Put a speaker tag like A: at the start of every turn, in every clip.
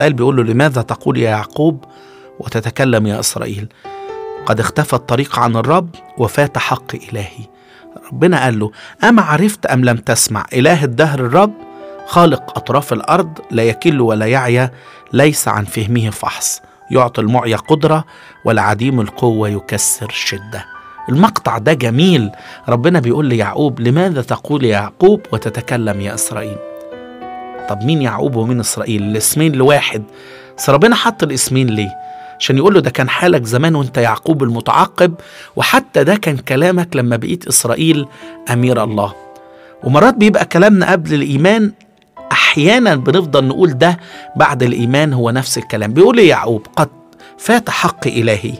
A: قال بيقول له لماذا تقول يا يعقوب وتتكلم يا إسرائيل قد اختفى الطريق عن الرب وفات حق إلهي ربنا قال له أما عرفت أم لم تسمع إله الدهر الرب خالق أطراف الأرض لا يكل ولا يعيا ليس عن فهمه فحص يعطي المعيا قدرة والعديم القوة يكسر شدة المقطع ده جميل ربنا بيقول ليعقوب لماذا تقول يا يعقوب وتتكلم يا إسرائيل طب مين يعقوب ومين إسرائيل الاسمين لواحد بس ربنا حط الاسمين ليه عشان يقول له ده كان حالك زمان وانت يعقوب المتعقب وحتى ده كان كلامك لما بقيت إسرائيل أمير الله ومرات بيبقى كلامنا قبل الإيمان أحيانا بنفضل نقول ده بعد الإيمان هو نفس الكلام بيقول لي يعقوب قد فات حق إلهي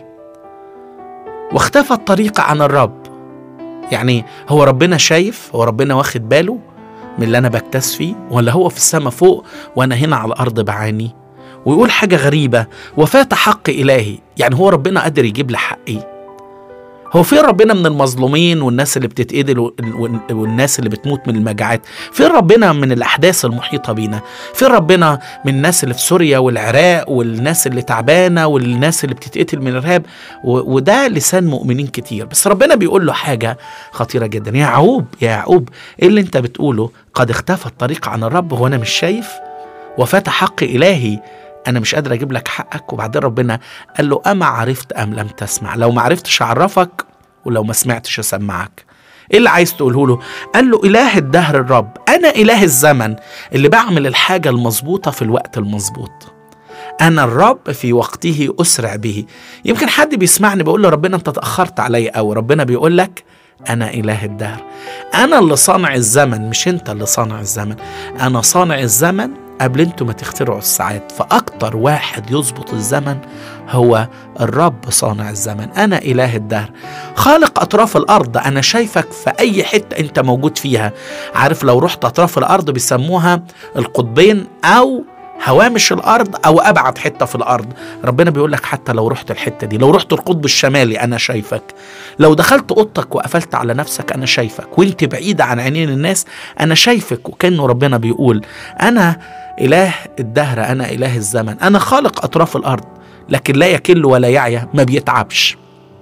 A: واختفى الطريق عن الرب يعني هو ربنا شايف هو ربنا واخد باله من اللي أنا بكتس فيه ولا هو في السماء فوق وأنا هنا على الأرض بعاني ويقول حاجة غريبة وفات حق إلهي يعني هو ربنا قادر يجيب لي حقي هو فين ربنا من المظلومين والناس اللي بتتقتل والناس اللي بتموت من المجاعات فين ربنا من الأحداث المحيطة بينا فين ربنا من الناس اللي في سوريا والعراق والناس اللي تعبانة والناس اللي بتتقتل من الإرهاب وده لسان مؤمنين كتير بس ربنا بيقول له حاجة خطيرة جدا يا يعقوب يا يعقوب إيه اللي أنت بتقوله قد اختفى الطريق عن الرب هو أنا مش شايف وفات حق إلهي انا مش قادر اجيب لك حقك وبعدين ربنا قال له اما عرفت ام لم تسمع لو ما عرفتش اعرفك ولو ما سمعتش اسمعك ايه اللي عايز تقوله له قال له اله الدهر الرب انا اله الزمن اللي بعمل الحاجه المظبوطه في الوقت المظبوط انا الرب في وقته اسرع به يمكن حد بيسمعني بيقول له ربنا انت تاخرت عليا او ربنا بيقول لك أنا إله الدهر أنا اللي صانع الزمن مش أنت اللي صانع الزمن أنا صانع الزمن قبل انتوا ما تخترعوا الساعات فأكتر واحد يظبط الزمن هو الرب صانع الزمن أنا إله الدهر خالق أطراف الأرض أنا شايفك في أي حتة أنت موجود فيها عارف لو رحت أطراف الأرض بيسموها القطبين أو هوامش الارض او ابعد حته في الارض ربنا بيقول لك حتى لو رحت الحته دي لو رحت القطب الشمالي انا شايفك لو دخلت اوضتك وقفلت على نفسك انا شايفك وانت بعيده عن عينين الناس انا شايفك وكانه ربنا بيقول انا اله الدهر انا اله الزمن انا خالق اطراف الارض لكن لا يكل ولا يعيا ما بيتعبش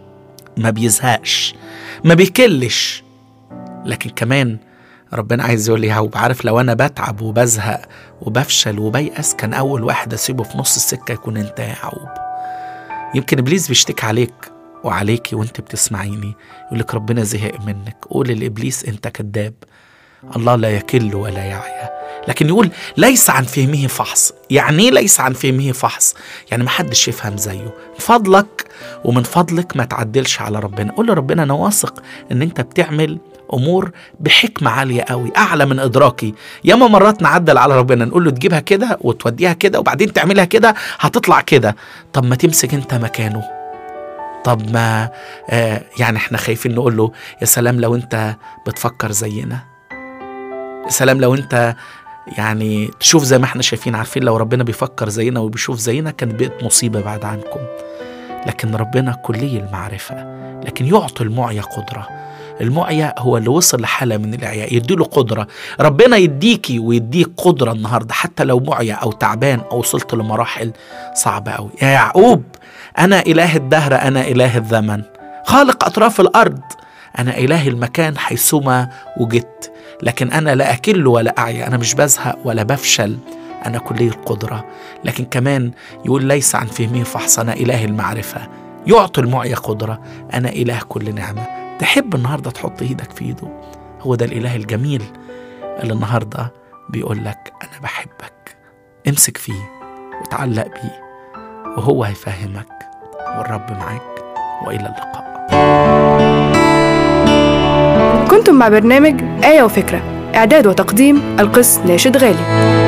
A: ما بيزهقش ما بيكلش لكن كمان ربنا عايز يقول لي يعقوب عارف لو انا بتعب وبزهق وبفشل وبيأس كان اول واحد اسيبه في نص السكه يكون انت يا يعقوب يمكن ابليس بيشتكي عليك وعليكي وانت بتسمعيني يقول لك ربنا زهق منك قول لابليس انت كذاب الله لا يكل ولا يعيا لكن يقول ليس عن فهمه فحص يعني ايه ليس عن فهمه فحص يعني ما حدش يفهم زيه من فضلك ومن فضلك ما تعدلش على ربنا قول لربنا انا واثق ان انت بتعمل امور بحكمه عاليه قوي اعلى من ادراكي ياما مرات نعدل على ربنا نقول له تجيبها كده وتوديها كده وبعدين تعملها كده هتطلع كده طب ما تمسك انت مكانه طب ما آه يعني احنا خايفين نقول له يا سلام لو انت بتفكر زينا يا سلام لو انت يعني تشوف زي ما احنا شايفين عارفين لو ربنا بيفكر زينا وبيشوف زينا كان بقت مصيبة بعد عنكم لكن ربنا كلي المعرفة لكن يعطي المعيا قدرة المعيا هو اللي وصل لحالة من الإعياء يديله قدرة ربنا يديكي ويديك قدرة النهاردة حتى لو معيا أو تعبان أو وصلت لمراحل صعبة أوي يا يعقوب أنا إله الدهر أنا إله الزمن خالق أطراف الأرض أنا إله المكان حيثما وجدت لكن أنا لا أكل ولا أعيا أنا مش بزهق ولا بفشل أنا كلي القدرة لكن كمان يقول ليس عن فهمه فحص أنا إله المعرفة يعطي المعيا قدرة أنا إله كل نعمة تحب النهاردة تحط إيدك في إيده هو ده الإله الجميل اللي النهاردة بيقول لك أنا بحبك امسك فيه وتعلق بيه وهو هيفهمك والرب معاك وإلى اللقاء
B: كنتم مع برنامج آية وفكرة إعداد وتقديم القس ناشد غالي